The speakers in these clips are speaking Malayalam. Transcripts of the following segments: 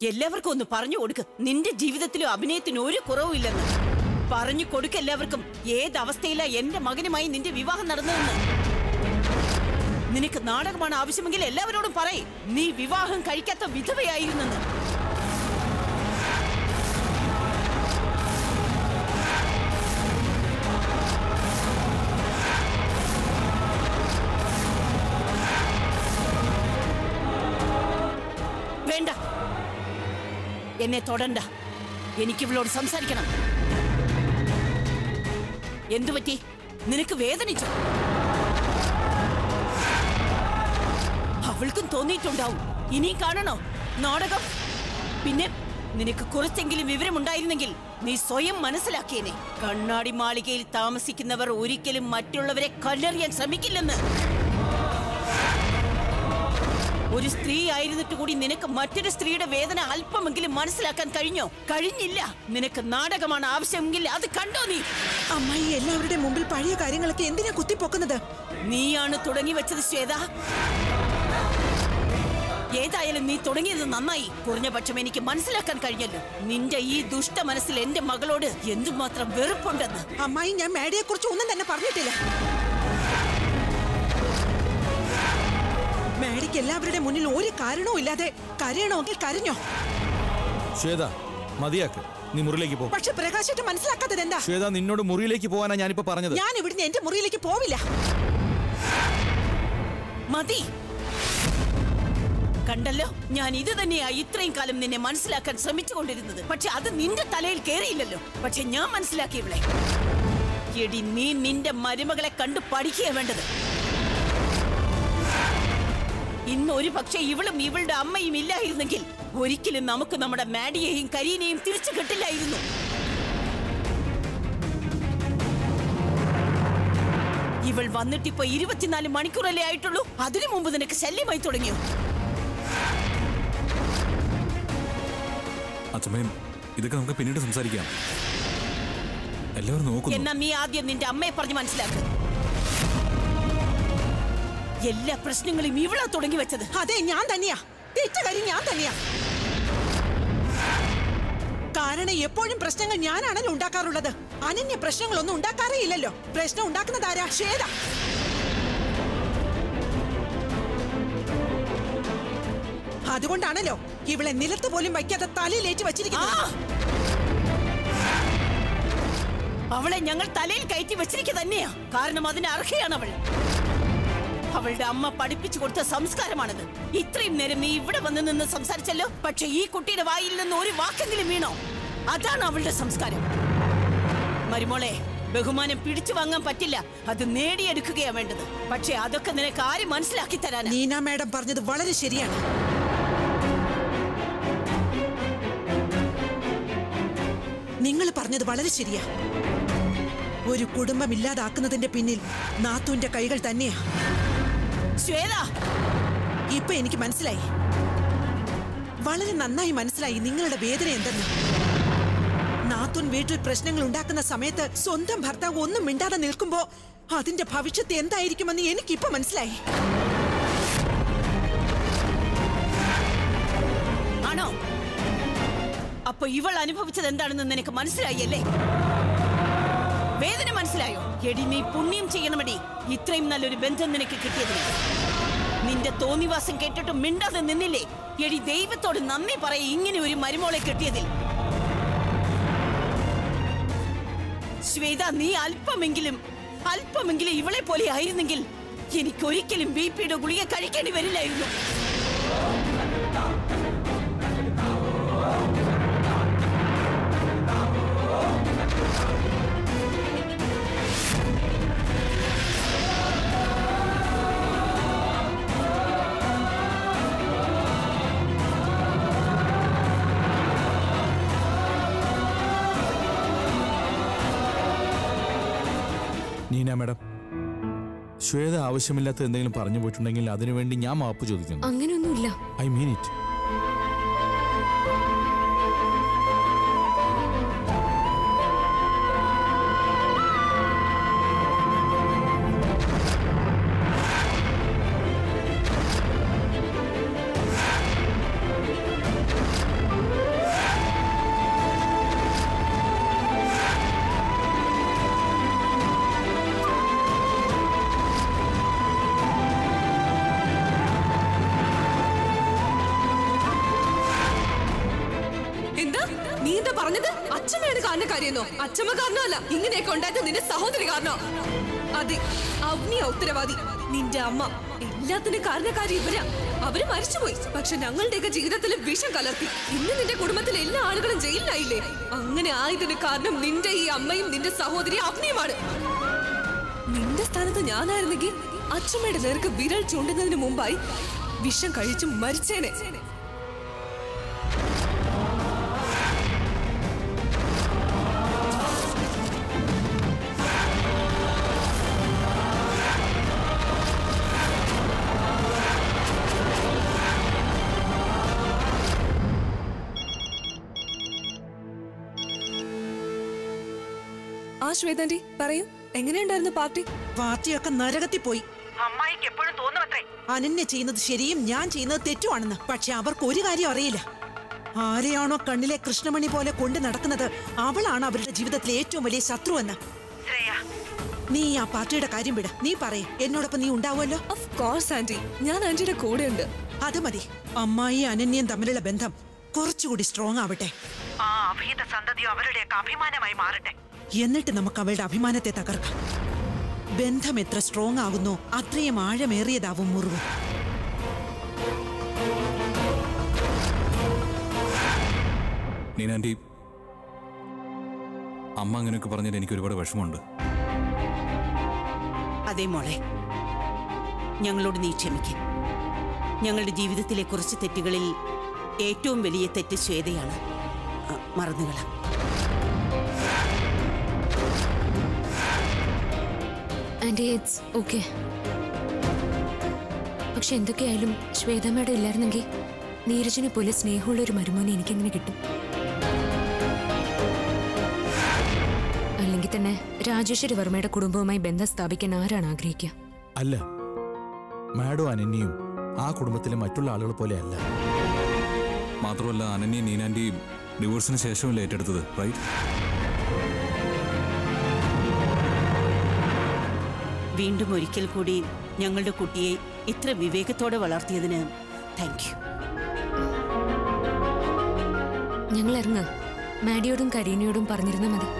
എല്ലാവർക്കും ഒന്ന് പറഞ്ഞു കൊടുക്ക് നിന്റെ ജീവിതത്തിലും അഭിനയത്തിന് ഒരു കുറവുമില്ലെന്ന് പറഞ്ഞു കൊടുക്ക എല്ലാവർക്കും ഏതവസ്ഥയിലാ എന്റെ മകനുമായി നിന്റെ വിവാഹം നടന്നതെന്ന് നിനക്ക് നാടകമാണ് ആവശ്യമെങ്കിൽ എല്ലാവരോടും പറയ് നീ വിവാഹം കഴിക്കാത്ത വിധവയായിരുന്നെന്ന് വേണ്ട എന്നെ തൊടണ്ട എനിക്ക് ഇവളോട് സംസാരിക്കണം എന്തു പറ്റി നിനക്ക് വേദനിച്ചു അവൾക്കും തോന്നിയിട്ടുണ്ടാവും ഇനി കാണണോ നാടകം പിന്നെ നിനക്ക് കുറച്ചെങ്കിലും വിവരമുണ്ടായിരുന്നെങ്കിൽ നീ സ്വയം മനസ്സിലാക്കിയേനെ കണ്ണാടി മാളികയിൽ താമസിക്കുന്നവർ ഒരിക്കലും മറ്റുള്ളവരെ കല്ലെറിയാൻ ശ്രമിക്കില്ലെന്ന് ഒരു സ്ത്രീ ആയിരുന്നിട്ട് കൂടി നിനക്ക് മറ്റൊരു സ്ത്രീയുടെ വേദന അല്പമെങ്കിലും മനസ്സിലാക്കാൻ കഴിഞ്ഞോ കഴിഞ്ഞില്ല നിനക്ക് നാടകമാണ് ആവശ്യമെങ്കിൽ അത് കണ്ടോ നീ അമ്മായി എല്ലാവരുടെ മുമ്പിൽ പഴയ കാര്യങ്ങളൊക്കെ എന്തിനാ കുത്തിപ്പൊക്കുന്നത് നീയാണ് തുടങ്ങി വെച്ചത് ശ്വേത ഏതായാലും നീ തുടങ്ങിയത് നന്നായി കുറഞ്ഞ പക്ഷം എനിക്ക് മനസ്സിലാക്കാൻ കഴിഞ്ഞല്ലോ നിന്റെ ഈ ദുഷ്ട മനസ്സിൽ എന്റെ മകളോട് എന്തുമാത്രം വെറുപ്പുണ്ടെന്ന് അമ്മായി ഞാൻ മേഡയെ കുറിച്ച് ഒന്നും തന്നെ പറഞ്ഞിട്ടില്ല മേഡയ്ക്ക് എല്ലാവരുടെ മുന്നിൽ ഒരു കാരണവും ഇല്ലാതെ കരയണമെങ്കിൽ കരഞ്ഞോ ശ്വേത മതിയാക്ക് നീ മുറിയിലേക്ക് പോ പക്ഷെ പ്രകാശിട്ട് മനസ്സിലാക്കാത്തത് എന്താ ശ്വേത നിന്നോട് മുറിയിലേക്ക് പോകാനാ ഞാനിപ്പോ പറഞ്ഞത് ഞാൻ ഇവിടുന്ന് എന്റെ മുറിയിലേക്ക് പോവില്ല മതി കണ്ടല്ലോ ഞാൻ ഇത് തന്നെയാ ഇത്രയും കാലം നിന്നെ മനസ്സിലാക്കാൻ ശ്രമിച്ചുകൊണ്ടിരുന്നത് പക്ഷെ അത് നിന്റെ തലയിൽ കേറിയില്ലല്ലോ പക്ഷെ ഞാൻ മനസ്സിലാക്കി ഇവളെ എടി നീ നിന്റെ മരുമകളെ കണ്ടു പഠിക്കുക വേണ്ടത് ഇന്ന് ഒരു പക്ഷെ ഇവളും ഇവളുടെ അമ്മയും ഇല്ലായിരുന്നെങ്കിൽ ഒരിക്കലും നമുക്ക് നമ്മുടെ മാഡിയെയും കരീനെയും തിരിച്ചു കിട്ടില്ലായിരുന്നു ഇവൾ വന്നിട്ടിപ്പോ ഇരുപത്തിനാല് മണിക്കൂറല്ലേ ആയിട്ടുള്ളൂ അതിനു മുമ്പ് നിനക്ക് ശല്യമായി തുടങ്ങിയോ അച്ഛമ്മയും ഇതൊക്കെ നമുക്ക് പിന്നീട് സംസാരിക്കാം എല്ലാവരും നോക്കുന്നു എന്നാ നീ ആദ്യം നിന്റെ അമ്മയെ പറഞ്ഞ് മനസ്സിലാക്ക് എല്ലാ പ്രശ്നങ്ങളും ഇവളാ തുടങ്ങി വെച്ചത് അതെ ഞാൻ തന്നെയാ തെറ്റ കാര്യം ഞാൻ തന്നെയാ കാരണം എപ്പോഴും പ്രശ്നങ്ങൾ ഞാനാണല്ലോ ഉണ്ടാക്കാറുള്ളത് അനന്യ പ്രശ്നങ്ങളൊന്നും ഉണ്ടാക്കാറേ ഇല്ലല്ലോ പ്രശ്നം ഉണ്ടാക്കുന്നതാരാ ശ്വേത അതുകൊണ്ടാണല്ലോ ഇവളെ നിലത്ത് പോലും വയ്ക്കാതെ തലയിലേറ്റ് ആ! വച്ചിരിക്കുന്നത് അവളെ ഞങ്ങൾ തലയിൽ കയറ്റി വെച്ചിരിക്കുക തന്നെയാ കാരണം അതിന് അർഹയാണ് അവൾ അവളുടെ അമ്മ പഠിപ്പിച്ചു കൊടുത്ത സംസ്കാരമാണത് ഇത്രയും നേരം നീ ഇവിടെ വന്ന് നിന്ന് സംസാരിച്ചല്ലോ പക്ഷെ ഈ കുട്ടിയുടെ വായിൽ നിന്ന് ഒരു വാക്കെങ്കിലും വീണോ അതാണ് അവളുടെ സംസ്കാരം മരുമോളെ ബഹുമാനം പിടിച്ചു വാങ്ങാൻ പറ്റില്ല അത് നേടിയെടുക്കുകയാ വേണ്ടത് പക്ഷെ അതൊക്കെ നിനക്ക് ആര് മനസ്സിലാക്കി തരാനാ നീന മാഡം പറഞ്ഞത് വളരെ ശരിയാണ് നിങ്ങൾ പറഞ്ഞത് വളരെ ശരിയാ ഒരു കുടുംബം ഇല്ലാതാക്കുന്നതിന്റെ പിന്നിൽ നാത്തൂന്റെ കൈകൾ തന്നെയാ ശ്വേത ഇപ്പൊ എനിക്ക് മനസ്സിലായി വളരെ നന്നായി മനസ്സിലായി നിങ്ങളുടെ വേദന എന്തെന്ന് നാത്തൂൻ വീട്ടിൽ പ്രശ്നങ്ങൾ ഉണ്ടാക്കുന്ന സമയത്ത് സ്വന്തം ഭർത്താവ് ഒന്നും മിണ്ടാതെ നിൽക്കുമ്പോ അതിന്റെ ഭവിഷ്യത്ത് എന്തായിരിക്കുമെന്ന് എനിക്കിപ്പോ മനസ്സിലായി ആണോ അപ്പൊ ഇവൾ അനുഭവിച്ചത് എന്താണെന്ന് നിനക്ക് മനസ്സിലായി അല്ലേ വേദന മനസ്സിലായോ എടി നീ പുണ്യം ചെയ്യണമെടി ഇത്രയും നല്ലൊരു ബന്ധം നിനക്ക് കിട്ടിയതിന് നിന്റെ തോന്നിവാസം കേട്ടിട്ട് മിണ്ടാതെ നിന്നില്ലേ എടി ദൈവത്തോട് നന്ദി പറയ ഇങ്ങനെ ഒരു മരുമോളെ കിട്ടിയതിൽ ശ്വേത നീ അല്പമെങ്കിലും അല്പമെങ്കിലും ഇവളെ പോലെ ആയിരുന്നെങ്കിൽ എനിക്കൊരിക്കലും ബി പിയുടെ ഗുളിക കഴിക്കേണ്ടി വരില്ലായിരുന്നു നീന മാഡം ശ്വേത ആവശ്യമില്ലാത്ത എന്തെങ്കിലും പറഞ്ഞു പോയിട്ടുണ്ടെങ്കിൽ അതിനുവേണ്ടി ഞാൻ മാപ്പ് ചോദിക്കുന്നു അങ്ങനെയൊന്നുമില്ല ഐ മീൻ ഇറ്റ് നീ എന്താ പറഞ്ഞത് അച്ഛമ്മയാണ് കാരണക്കാരിയെന്നോ അച്ഛമ്മ കാരണമല്ല ഇങ്ങനെയൊക്കെ ഉണ്ടായത് നിന്റെ സഹോദരി കാരണോ അതെ അവനിയാ ഉത്തരവാദി നിന്റെ അമ്മ എല്ലാത്തിനും കാരണക്കാരി ഇവരാ അവര് മരിച്ചുപോയി പക്ഷെ ഞങ്ങളുടെയൊക്കെ ജീവിതത്തിൽ വിഷം കലർത്തി ഇന്ന് നിന്റെ കുടുംബത്തിലെ എല്ലാ ആളുകളും ജയിലിലായില്ലേ അങ്ങനെ ആയതിന് കാരണം നിന്റെ ഈ അമ്മയും നിന്റെ സഹോദരി അവനിയുമാണ് നിന്റെ സ്ഥാനത്ത് ഞാനായിരുന്നെങ്കിൽ അച്ഛമ്മയുടെ നേർക്ക് വിരൽ ചൂണ്ടുന്നതിന് മുമ്പായി വിഷം കഴിച്ചു മരിച്ചേനെ ആ ശ്വേതാന്റി പറയൂ എങ്ങനെയുണ്ടായിരുന്നു പാർട്ടി പാർട്ടിയൊക്കെ നരകത്തിൽ പോയി അമ്മായിക്ക് എപ്പോഴും തോന്നുമത്രേ അനന്യ ചെയ്യുന്നത് ശരിയും ഞാൻ ചെയ്യുന്നത് തെറ്റുമാണെന്ന് പക്ഷെ അവർക്ക് ഒരു കാര്യം അറിയില്ല ആരെയാണോ കണ്ണിലെ കൃഷ്ണമണി പോലെ കൊണ്ടു നടക്കുന്നത് അവളാണ് അവരുടെ ജീവിതത്തിലെ ഏറ്റവും വലിയ ശത്രു എന്ന് നീ ആ പാർട്ടിയുടെ കാര്യം വിട നീ പറയേ എന്നോടൊപ്പം നീ ഉണ്ടാവുമല്ലോ ഓഫ് കോഴ്സ് ആന്റി ഞാൻ ആന്റിയുടെ കൂടെയുണ്ട് അത് മതി അമ്മായി അനന്യയും തമ്മിലുള്ള ബന്ധം കുറച്ചുകൂടി സ്ട്രോങ് ആവട്ടെ ആ അഭീത സന്തതിയോ അവരുടെയൊക്കെ അഭിമാനമായി മാറട്ടെ എന്നിട്ട് നമുക്ക് അവളുടെ അഭിമാനത്തെ തകർക്കാം ബന്ധം എത്ര സ്ട്രോങ് ആകുന്നോ അത്രയും ആഴമേറിയതാവും മുറിവ് നീനാൻറ്റി അമ്മ അങ്ങനെയൊക്കെ പറഞ്ഞാൽ എനിക്ക് ഒരുപാട് വിഷമമുണ്ട് അതേ മോളെ ഞങ്ങളോട് നീ ക്ഷമിക്കും ഞങ്ങളുടെ ജീവിതത്തിലെ കുറച്ച് തെറ്റുകളിൽ ഏറ്റവും വലിയ തെറ്റ് ശ്വേതയാണ് ആ, മറന്നുകള ആൻറ്റി ഇറ്റ്സ് ഓക്കെ പക്ഷെ എന്തൊക്കെയായാലും ശ്വേതമ്മയുടെ ഇല്ലായിരുന്നെങ്കിൽ നീരജിനെ പോലെ സ്നേഹമുള്ള ഒരു മരുമോനെ എനിക്കെങ്ങനെ കിട്ടും അല്ലെങ്കിൽ തന്നെ രാജേശ്വരി വർമ്മയുടെ കുടുംബവുമായി ബന്ധം സ്ഥാപിക്കാൻ ആരാണ് ആഗ്രഹിക്കുക അല്ല മാഡം അനന്യയും ആ കുടുംബത്തിലെ മറ്റുള്ള ആളുകൾ പോലെ അല്ല മാത്രമല്ല അനന്യ നീനാൻറ്റിയും ഡിവോഴ്സിന് ശേഷമല്ലേ ഏറ്റെടുത്തത് റൈറ്റ് വീണ്ടും ഒരിക്കൽ കൂടി ഞങ്ങളുടെ കുട്ടിയെ ഇത്ര വിവേകത്തോടെ വളർത്തിയതിന് താങ്ക് യു ഞങ്ങൾ ഇറങ്ങ മാഡിയോടും കരീനയോടും പറഞ്ഞിരുന്നാൽ മതി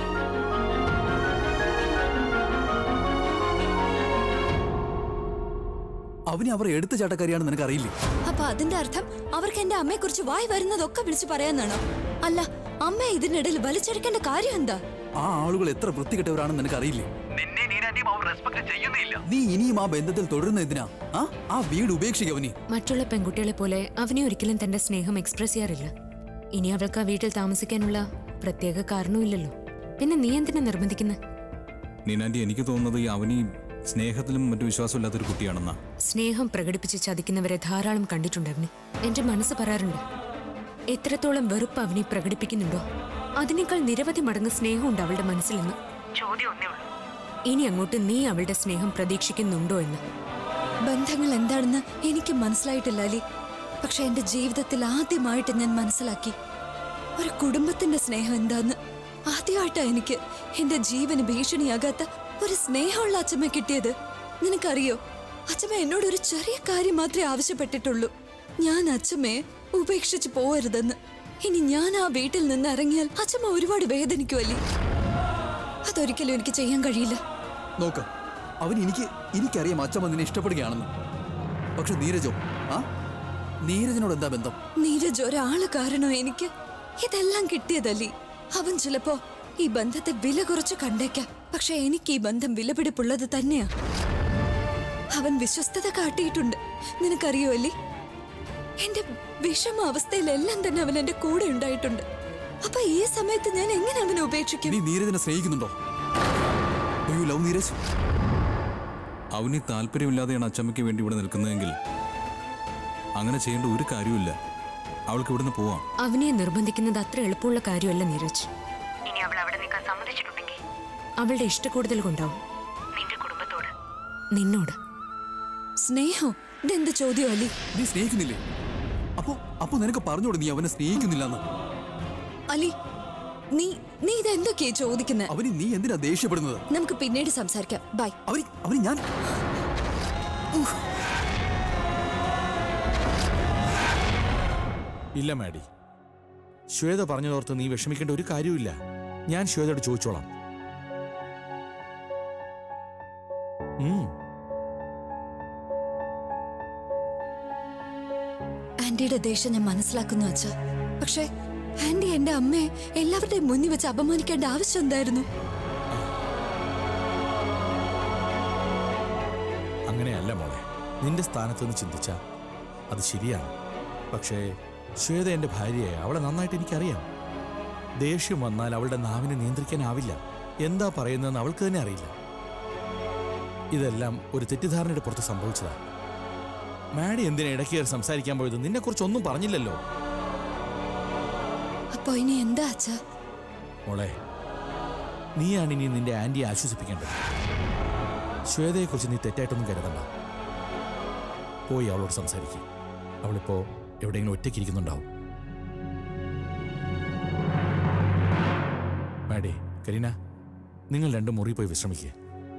അവന് അവർ എടുത്ത ചാട്ടക്കാരിയാണെന്ന് നിനക്ക് അറിയില്ലേ അപ്പൊ അതിന്റെ അർത്ഥം അവർക്ക് എന്റെ അമ്മയെ കുറിച്ച് വായി വരുന്നതൊക്കെ വിളിച്ചു പറയാന്നാണോ അല്ല അമ്മ ഇതിനിടയിൽ വലിച്ചെടുക്കേണ്ട കാര്യം എന്താ ആ ആളുകൾ എത്ര വൃത്തികെട്ടവരാണെന്ന് നിനക്ക് അറിയില്ലേ നിന്നെ നീനാന്റിയും അവർ റെസ്പെക്ട് ചെയ്യുന്നില്ല നീ ഇനിയും ആ ബന്ധത്തിൽ തുടരുന്ന എന്തിനാ ആ ആ വീട് ഉപേക്ഷിക്കുക അവനി മറ്റുള്ള പെൺകുട്ടികളെ പോലെ അവനെ ഒരിക്കലും തന്റെ സ്നേഹം എക്സ്പ്രസ് ചെയ്യാറില്ല ഇനി അവൾക്ക് ആ വീട്ടിൽ താമസിക്കാനുള്ള പ്രത്യേക കാരണവുമില്ലല്ലോ പിന്നെ നീ എന്തിനാ നിർബന്ധിക്കുന്നത് നീനാൻറ്റി എനിക്ക് തോന്നുന്നത് ഈ അവനി സ്നേഹത്തിലും മറ്റു വിശ്വാസമില്ലാത്തൊരു കുട്ടിയാണെന്നാ സ്നേഹം പ്രകടിപ്പിച്ച് ചതിക്കുന്നവരെ ധാരാളം കണ്ടിട്ടുണ്ട് അവന് എന്റെ മനസ്സ് പറയാറുണ്ട് എത്രത്തോളം വെറുപ്പ് അവനെ പ്രകടിപ്പിക്കുന്നുണ്ടോ അതിനേക്കാൾ നിരവധി മടങ്ങ് സ്നേഹമുണ്ട് അവളുടെ മനസ്സിലെന്ന് ചോദ്യം ഒന്നേ ഉള്ളൂ ഇനി അങ്ങോട്ട് നീ അവളുടെ സ്നേഹം പ്രതീക്ഷിക്കുന്നുണ്ടോ എന്ന് ബന്ധങ്ങൾ എന്താണെന്ന് എനിക്ക് മനസ്സിലായിട്ടില്ല അലി പക്ഷെ എന്റെ ജീവിതത്തിൽ ആദ്യമായിട്ട് ഞാൻ മനസ്സിലാക്കി ഒരു കുടുംബത്തിന്റെ സ്നേഹം എന്താന്ന് ആദ്യമായിട്ടാ എനിക്ക് എന്റെ ജീവന് ഭീഷണിയാകാത്ത ഒരു സ്നേഹമുള്ള അച്ഛമ്മ കിട്ടിയത് നിനക്കറിയോ അച്ഛമ്മ എന്നോട് ഒരു ചെറിയ കാര്യം മാത്രമേ ആവശ്യപ്പെട്ടിട്ടുള്ളൂ ഞാൻ അച്ഛമ്മയെ ഉപേക്ഷിച്ച് പോവരുതെന്ന് ഇനി ഞാൻ ആ വീട്ടിൽ നിന്ന് ഇറങ്ങിയാൽ അച്ഛമ്മ ഒരുപാട് വേദനിക്കുമല്ലേ അതൊരിക്കലും എനിക്ക് ചെയ്യാൻ കഴിയില്ല നോക്ക് അവൻ എനിക്ക് എനിക്കറിയാം അച്ഛമ്മ നിന്നെ ഇഷ്ടപ്പെടുകയാണെന്ന് പക്ഷെ നീരജോ ആ നീരജനോട് എന്താ ബന്ധം നീരജ് ഒരാള് കാരണം എനിക്ക് ഇതെല്ലാം കിട്ടിയതല്ലേ അവൻ ചിലപ്പോ ഈ ബന്ധത്തെ വില കുറച്ച് കണ്ടേക്കാം പക്ഷെ എനിക്ക് ഈ ബന്ധം വിലപിടിപ്പുള്ളത് തന്നെയാ അവൻ വിശ്വസ്തത കാട്ടിയിട്ടുണ്ട് നിനക്കറിയോ അല്ലേ എന്റെ വിഷമ അവസ്ഥയിലെല്ലാം തന്നെ അവൻ എന്റെ കൂടെ ഉണ്ടായിട്ടുണ്ട് അപ്പൊ ഈ സമയത്ത് ഞാൻ എങ്ങനെ അവനെ ഉപേക്ഷിക്കും നീ നീരജനെ സ്നേഹിക്കുന്നുണ്ടോ ഡു യു ലവ് നീരജ് അവന് താല്പര്യമില്ലാതെയാണ് അച്ചമ്മയ്ക്ക് വേണ്ടി ഇവിടെ നിൽക്കുന്നതെങ്കിൽ അങ്ങനെ ചെയ്യേണ്ട ഒരു കാര്യമില്ല അവൾക്ക് ഇവിടുന്ന് പോവാം അവനെ നിർബന്ധിക്കുന്നത് അത്ര എളുപ്പമുള്ള കാര്യമല്ല നീരജ് ഇനി അവൾ അവിടെ നിൽക്കാൻ സമ്മതിച്ചിട്ടുണ്ടെങ്കിൽ അവളുടെ ഇഷ്ടക്കൂടുതൽ കൊണ്ടാവും നിന്റെ കുടുംബത്തോട് നിന്നോട് സ്നേഹം ഇതെന്ത് ചോദ്യം അല്ലേ നീ സ്നേഹിക്കുന്നില്ലേ അപ്പോ അപ്പോ നിനക്ക് പറഞ്ഞോട് നീ അവനെ സ്നേഹിക്കുന്നില്ലെന്ന് അലി നീ നീ ഇതെന്തൊക്കെയാ ചോദിക്കുന്നത് അവന് നീ എന്തിനാ ദേഷ്യപ്പെടുന്നത് നമുക്ക് പിന്നീട് സംസാരിക്കാം ബൈ അവന് അവന് ഞാൻ ഇല്ല മാഡി ശ്വേത പറഞ്ഞതോർത്ത് നീ വിഷമിക്കേണ്ട ഒരു കാര്യമില്ല ഞാൻ ശ്വേതയോട് ചോദിച്ചോളാം ഉം, ആന്റിയുടെ ദേഷ്യം ഞാൻ മനസ്സിലാക്കുന്നു അച്ഛ പക്ഷേ ആന്റി എന്റെ അമ്മയെ എല്ലാവരുടെയും മുന്നിൽ വെച്ച് അപമാനിക്കേണ്ട ആവശ്യം എന്തായിരുന്നു അങ്ങനെയല്ല മോളെ നിന്റെ സ്ഥാനത്ത് നിന്ന് ചിന്തിച്ച അത് ശരിയാണ് പക്ഷേ ശ്വേത എന്റെ ഭാര്യയെ അവളെ നന്നായിട്ട് എനിക്കറിയാം ദേഷ്യം വന്നാൽ അവളുടെ നാവിനെ നിയന്ത്രിക്കാനാവില്ല എന്താ പറയുന്നതെന്ന് അവൾക്ക് തന്നെ അറിയില്ല ഇതെല്ലാം ഒരു തെറ്റിദ്ധാരണയുടെ പുറത്ത് സംഭവിച്ചതാ മാഡി എന്തിനാ ഇടയ്ക്ക് കയറി സംസാരിക്കാൻ പോയത് നിന്നെക്കുറിച്ച് ഒന്നും പറഞ്ഞില്ലല്ലോ അപ്പൊ ഇനി എന്താ അച്ഛ മോളെ നീയാണ് ഇനി നിന്റെ ആന്റിയെ ആശ്വസിപ്പിക്കേണ്ടത് ശ്വേതയെക്കുറിച്ച് നീ തെറ്റായിട്ടൊന്നും കരുതണ്ട പോയി അവളോട് സംസാരിക്കും അവളിപ്പോ എവിടെയെങ്കിലും ഒറ്റയ്ക്കിരിക്കുന്നുണ്ടാവും മാഡി കരീന നിങ്ങൾ രണ്ടും മുറി പോയി വിശ്രമിക്കുക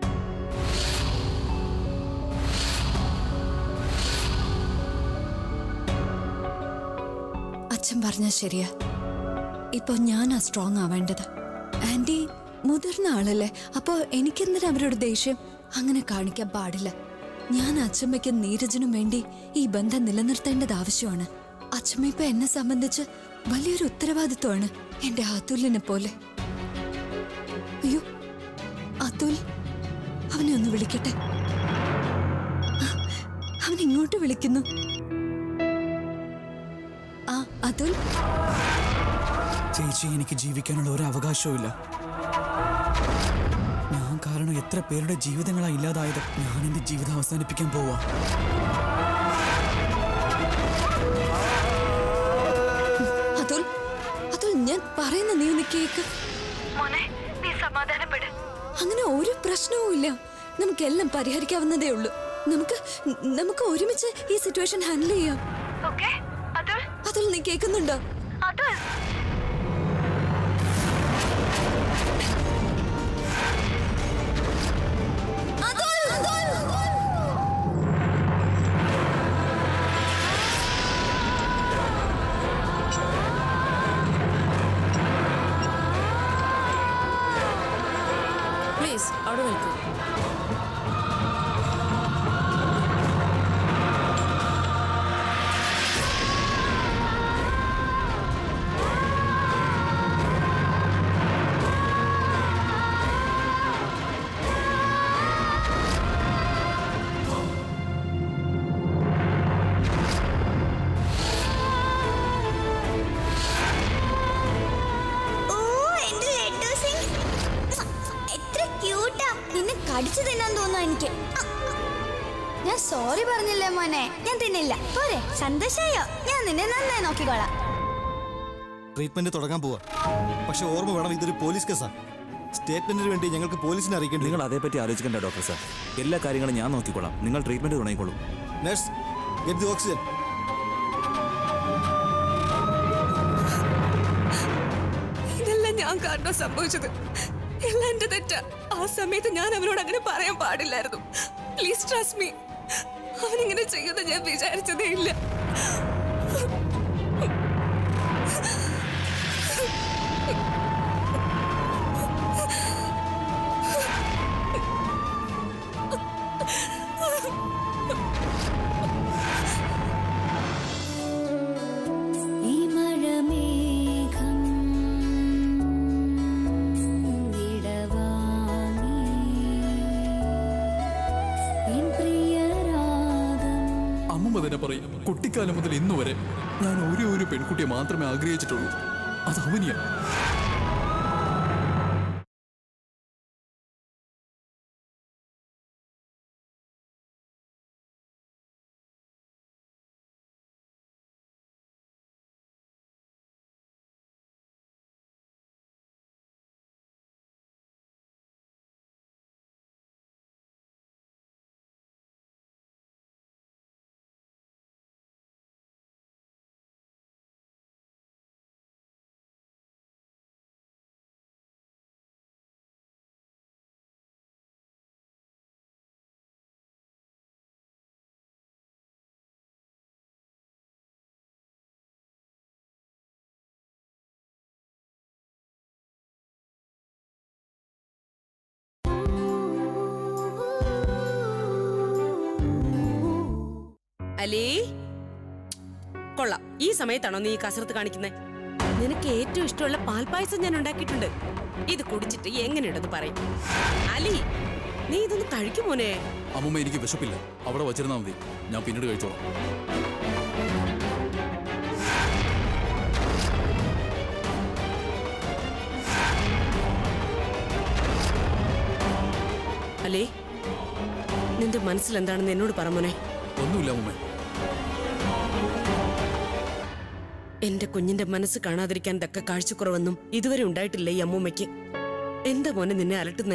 അച്ഛൻ പറഞ്ഞ ശരിയാ ഇപ്പൊ ഞാനാ സ്ട്രോങ് ആവേണ്ടത് ആന്റി മുതിർന്ന ആളല്ലേ അപ്പോ എനിക്കെന്തിനാ അവരോട് ദേഷ്യം അങ്ങനെ കാണിക്കാൻ പാടില്ല ഞാൻ അച്ഛമ്മയ്ക്കും നീരജനും വേണ്ടി ഈ ബന്ധം നിലനിർത്തേണ്ടത് ആവശ്യമാണ് അച്ഛമ്മ ഇപ്പൊ എന്നെ സംബന്ധിച്ച് വലിയൊരു ഉത്തരവാദിത്വമാണ് എന്റെ അതുലിനെ പോലെ അയ്യോ അതുൽ അവനെ ഒന്ന് വിളിക്കട്ടെ ആ, അവൻ ഇങ്ങോട്ട് വിളിക്കുന്നു ആ അതുൽ ചേച്ചി എനിക്ക് ജീവിക്കാനുള്ള ഒരു അവകാശവും ഇല്ല ഞാൻ കാരണം എത്ര പേരുടെ ജീവിതങ്ങളാ ഇല്ലാതായത് ഞാൻ എന്റെ ജീവിതം അവസാനിപ്പിക്കാൻ പോവാ അതുൽ അതുൽ ഞാൻ പറയുന്ന നീ ഒന്ന് കേക്ക് മോനെ നീ സമാധാനപ്പെട് അങ്ങനെ ഒരു പ്രശ്നവും ഇല്ല നമുക്കെല്ലാം പരിഹരിക്കാവുന്നതേ ഉള്ളൂ നമുക്ക് നമുക്ക് ഒരുമിച്ച് ഈ സിറ്റുവേഷൻ ഹാൻഡിൽ ചെയ്യാം ഓക്കെ അതുൽ അതുൽ നീ കേൾക്കുന്നുണ്ടോ അതുൽ പ്ലീസ് അവിടെ നിൽക്കൂ ഓ എന്റെ ലഡ്ഡു സിംഗ് എത്ര ക്യൂട്ടാ നിന്നെ കടിച്ചു തിന്നാൻ തോന്നുന്നു എനിക്ക് ഞാൻ സോറി പറഞ്ഞില്ലേ മോനെ ഞാൻ തിന്നില്ല പോരെ സന്തോഷായോ ഞാൻ നിന്നെ നന്നായി നോക്കിക്കോളാം ട്രീറ്റ്മെന്റ് തുടങ്ങാൻ പോവാ പക്ഷെ ഓർമ്മ വേണം ഇതൊരു പോലീസ് കേസാ സ്റ്റേറ്റ്മെന്റിന് വേണ്ടി ഞങ്ങൾക്ക് പോലീസിനെ അറിയിക്കേണ്ടി നിങ്ങൾ അതേപ്പറ്റി ആലോചിക്കണ്ട ഡോക്ടർ സാർ എല്ലാ കാര്യങ്ങളും ഞാൻ നോക്കിക്കോളാം നിങ്ങൾ ട്രീറ്റ്മെന്റ് തുടങ്ങിക്കോളൂ നഴ്സ് ഗെറ്റ് ദി ഓക്സിജൻ ഇതെല്ലാം ഞാൻ കാരണം സംഭവിച്ചത് എല്ലാം എന്റെ തെറ്റാ ആ സമയത്ത് ഞാൻ അവനോട് അങ്ങനെ പറയാൻ പാടില്ലായിരുന്നു പ്ലീസ് ട്രസ്റ്റ് മീ അവനിങ്ങനെ ചെയ്യുമെന്ന് ഞാൻ വിചാരിച്ചതേ ഇല്ല ഈ മഴമേഘം വിടവാങ്ങി എൻ പ്രിയരാഗം അമ്മ തന്നെ പറയും കുട്ടിക്കാലം മുതൽ ഇന്നു വരെ ഞാൻ ഒരേ ഒരു പെൺകുട്ടിയെ മാത്രമേ ആഗ്രഹിച്ചിട്ടുള്ളൂ അത് അവനിയാ അലേ കൊള്ളാം ഈ സമയത്താണോ നീ ഈ കസരത്ത് കാണിക്കുന്നത് നിനക്ക് ഏറ്റവും ഇഷ്ടമുള്ള പാൽപ്പായസം ഞാൻ ഉണ്ടാക്കിയിട്ടുണ്ട് ഇത് കുടിച്ചിട്ട് എങ്ങനെയുണ്ടെന്ന് പറയും അലി നീ ഇതൊന്ന് കഴിക്കും മോനെ അമ്മൂമ്മ എനിക്ക് വിശപ്പില്ല അവിടെ വച്ചിരുന്നാൽ മതി ഞാൻ പിന്നീട് കഴിച്ചോളാം അലേ നിന്റെ മനസ്സിൽ എന്താണെന്ന് എന്നോട് പറ മോനെ ഒന്നുമില്ല അമ്മൂമ്മ എന്റെ കുഞ്ഞിന്റെ മനസ്സ് കാണാതിരിക്കാൻ തക്ക കാഴ്ചക്കുറവൊന്നും ഇതുവരെ ഉണ്ടായിട്ടില്ല ഈ അമ്മൂമ്മയ്ക്ക് എന്താ മോനെ നിന്നെ അലട്ടുന്നേ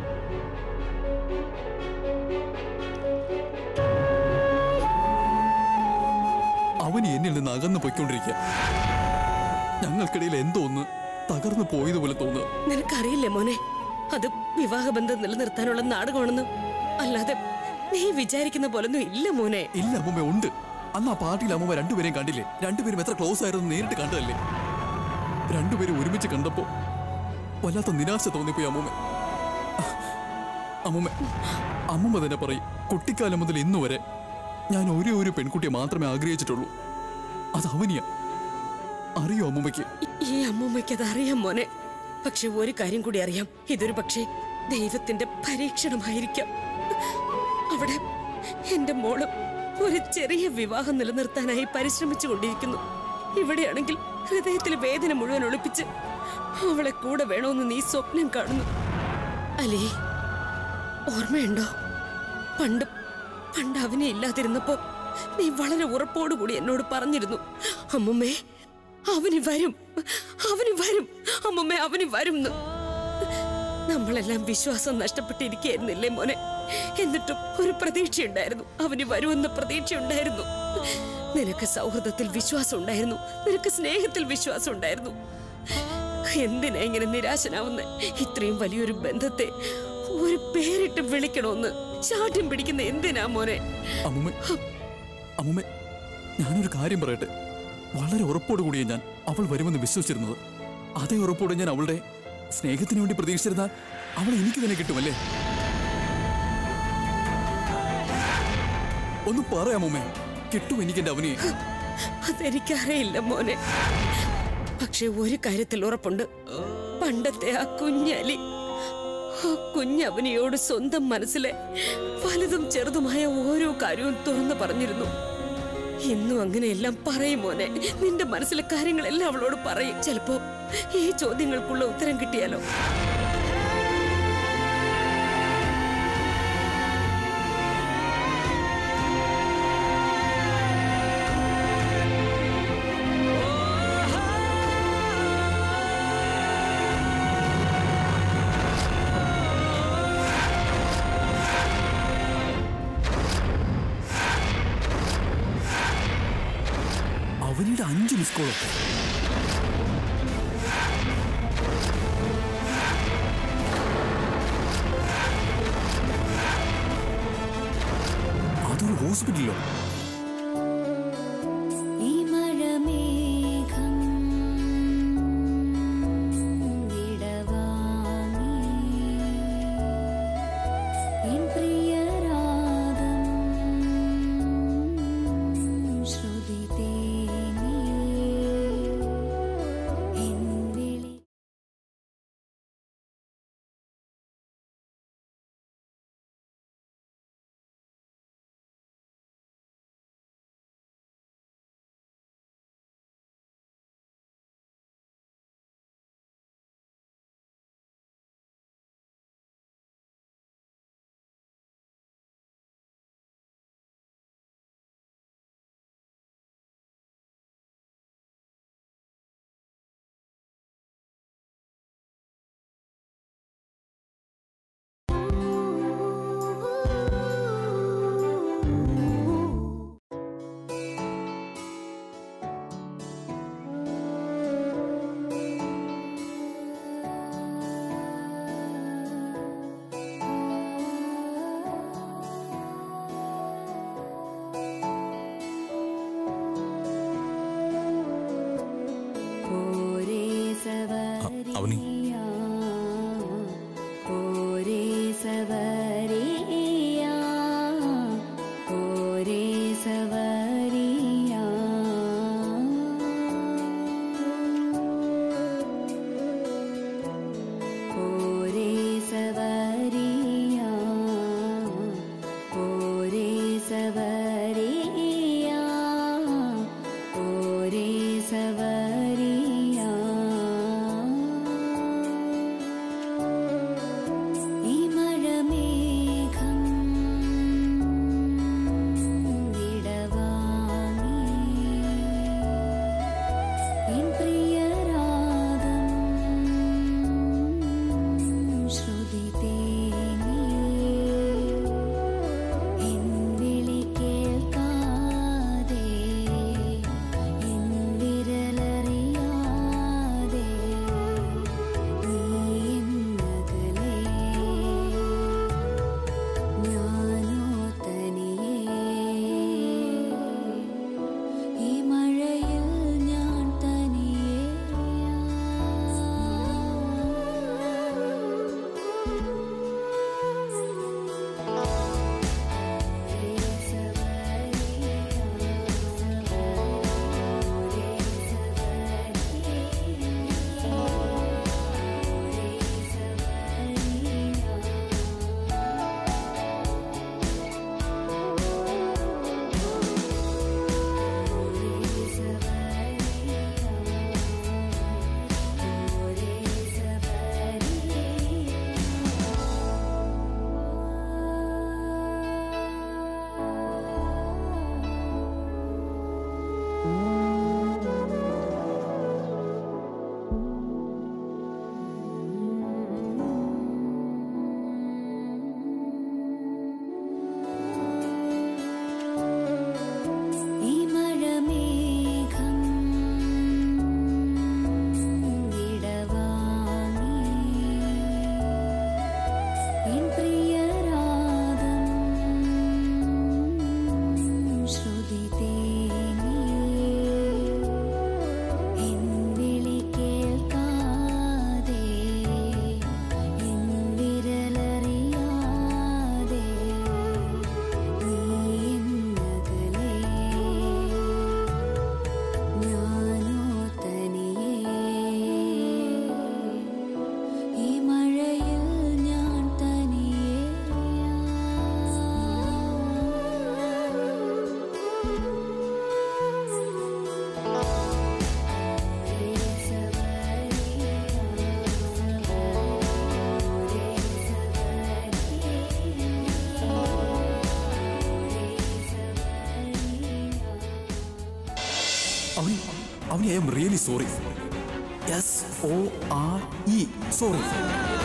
അവൻ എന്നിൽ നിന്ന് അകന്നു പൊയ്ക്കൊണ്ടിരിക്കുക ഞങ്ങൾക്കിടയിൽ എന്തോ ഒന്ന് തകർന്നു പോയതുപോലെ തോന്നുക നിനക്കറിയില്ലേ മോനെ അത് വിവാഹബന്ധം നിലനിർത്താനുള്ള നാടകമാണെന്ന് അല്ലാതെ നീ വിചാരിക്കുന്ന പോലൊന്നും ഇല്ല മോനെ ഇല്ല അമ്മൂമ്മ ഉണ്ട് അന്ന് ആ പാർട്ടിയിൽ അമ്മൂമ്മ രണ്ടുപേരെയും കണ്ടില്ലേ രണ്ടുപേരും എത്ര ക്ലോസ് ആയിരുന്നു നേരിട്ട് കണ്ടതല്ലേ രണ്ടുപേരും ഒരുമിച്ച് കണ്ടപ്പോ വല്ലാത്ത നിരാശ തോന്നിപ്പോയി അമ്മൂമ്മ അമ്മൂമ്മ അമ്മൂമ്മ തന്നെ പറയും കുട്ടിക്കാലം മുതൽ ഇന്നു വരെ ഞാൻ ഒരേ ഒരു പെൺകുട്ടിയെ മാത്രമേ ആഗ്രഹിച്ചിട്ടുള്ളൂ അത് അവനിയാ അറിയോ അമ്മൂമ്മയ്ക്ക് ഈ അമ്മൂമ്മയ്ക്ക് അത് അറിയാം മോനെ പക്ഷെ ഒരു കാര്യം കൂടി അറിയാം ഇതൊരു പക്ഷേ ദൈവത്തിന്റെ പരീക്ഷണമായിരിക്കാം അവിടെ എന്റെ മോള് ഒരു ചെറിയ വിവാഹം നിലനിർത്താനായി പരിശ്രമിച്ചു കൊണ്ടിരിക്കുന്നു ഇവിടെയാണെങ്കിൽ ഹൃദയത്തിൽ വേദന മുഴുവൻ ഒളിപ്പിച്ച് അവളെ കൂടെ വേണമെന്ന് നീ സ്വപ്നം കാണുന്നു അലി ഓർമ്മയുണ്ടോ പണ്ട് പണ്ട് അവനെ ഇല്ലാതിരുന്നപ്പോ നീ വളരെ ഉറപ്പോടുകൂടി എന്നോട് പറഞ്ഞിരുന്നു അമ്മുമ്മേ അവന് വരും അവന് വരും അമ്മുമ്മേ അവന് വരും എന്ന്." നമ്മളെല്ലാം വിശ്വാസം നഷ്ടപ്പെട്ടിരിക്കുകയായിരുന്നില്ലേ മോനെ എന്നിട്ടും ഒരു പ്രതീക്ഷയുണ്ടായിരുന്നു അവന് വരുമെന്ന പ്രതീക്ഷയുണ്ടായിരുന്നു നിനക്ക് സൗഹൃദത്തിൽ വിശ്വാസം ഉണ്ടായിരുന്നു നിനക്ക് സ്നേഹത്തിൽ വിശ്വാസം ഉണ്ടായിരുന്നു എന്തിനാ ഇങ്ങനെ നിരാശനാവുന്ന ഇത്രയും വലിയൊരു ബന്ധത്തെ ഒരു പേരിട്ട് വിളിക്കണമെന്ന് ശാഠ്യം പിടിക്കുന്ന എന്തിനാ മോനെ അമ്മുമ്മ അമ്മുമ്മ ഞാനൊരു കാര്യം പറയട്ടെ വളരെ ഉറപ്പോടുകൂടിയ ഞാൻ അവൾ വരുമെന്ന് വിശ്വസിച്ചിരുന്നത് അതേ ഉറപ്പോടെ ഞാൻ അവളുടെ സ്നേഹത്തിന് വേണ്ടി പ്രതീക്ഷിച്ചിരുന്നാൽ അവൾ എനിക്ക് തന്നെ കിട്ടുമല്ലേ ഒന്ന് പറയാമോമേ കിട്ടും എനിക്ക് എന്റെ അവനെ അതെനിക്കറിയില്ല മോനെ പക്ഷെ ഒരു കാര്യത്തിൽ ഉറപ്പുണ്ട് പണ്ടത്തെ ആ കുഞ്ഞലി ആ കുഞ്ഞവനിയോട് സ്വന്തം മനസ്സിലെ വലുതും ചെറുതുമായ ഓരോ കാര്യവും തുറന്നു പറഞ്ഞിരുന്നു ഇന്നും അങ്ങനെയെല്ലാം പറയും മോനെ നിന്റെ മനസ്സിലെ കാര്യങ്ങളെല്ലാം അവളോട് പറയും ചിലപ്പോ ഈ ചോദ്യങ്ങൾക്കുള്ള ഉത്തരം കിട്ടിയാലോ അവനിയുടെ അഞ്ച് മിസ് കോളോ അതൊരു ഹോസ്പിറ്റലിലോ ഈ മഴമേഘം വിടവാങ്ങി എൻ പ്രിയരാഗം ശ്രുതി തേങ്ങി എൻ വിളി ഓരേ അവനി ഓരേ സവരിയ ഓരേ സവരിയ Avani I am really sorry S O R E sorry